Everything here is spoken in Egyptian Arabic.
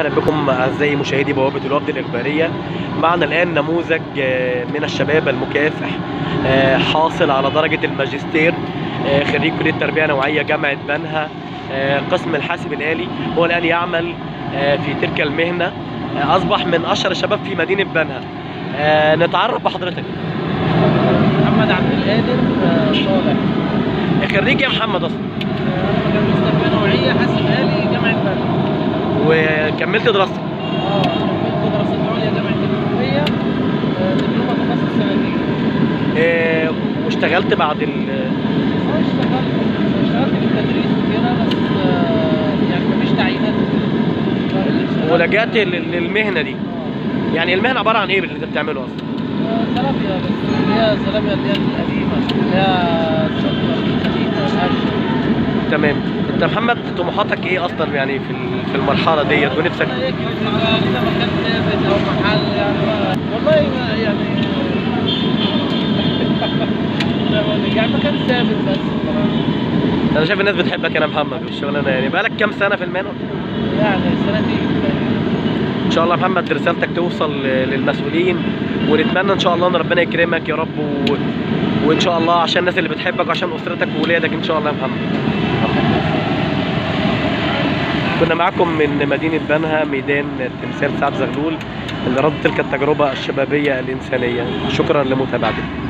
اهلا بكم اعزائي مشاهدي بوابه الوفد الاخباريه معنا الان نموذج آه، من الشباب المكافح آه، حاصل على درجه الماجستير آه، خريج كليه تربيه نوعيه جامعه بنها آه، قسم الحاسب الالي هو الان يعمل آه، في تلك المهنه آه، اصبح من اشهر الشباب في مدينه بنها آه، نتعرف بحضرتك محمد عبد القادر آه، صالح خريج يا محمد اصلا آه، مجال تربيه نوعيه حاسب آلي جامعه بنها وكملت دراستك اه كنت دراسات عليا جامعه الجمهوريه آه، دبلومه تخصص سنتين آه، واشتغلت بعد ال اه اشتغلت اشتغلت في التدريس وكده بس آه، يعني مفيش تعيينات اشتغلت- ولجأت لل- للمهنه دي اه يعني المهنه عباره عن ايه اللي انت بتعمله اصلا آه، زلابيا بس اللي هي زلابيا اللي هي القديمه اللي هي الشطه الخفيفه الهشه تمام انت محمد طموحاتك ايه اصلا يعني في ال- في المرحله ديت ونفسك ربنا يكرم يبقى لينا مكان ثابت او محل يعني والله ما- يعني لا أقول لك، يعني مكان ثابت بس انا شايف الناس بتحبك يا محمد والشغلانه يعني بقالك كام سنه في المهنه يعني سنتين ان شاء الله يا محمد رسالتك توصل ل- للمسؤولين ونتمنى ان شاء الله ان ربنا يكرمك يا رب و... وان شاء الله عشان الناس اللي بتحبك وعشان اسرتك واولادك ان شاء الله يا محمد كنا معكم من مدينة بنها ميدان تمثال سعد زغلول اللي رد تلك التجربة الشبابية الإنسانية شكرا لمتابعتكم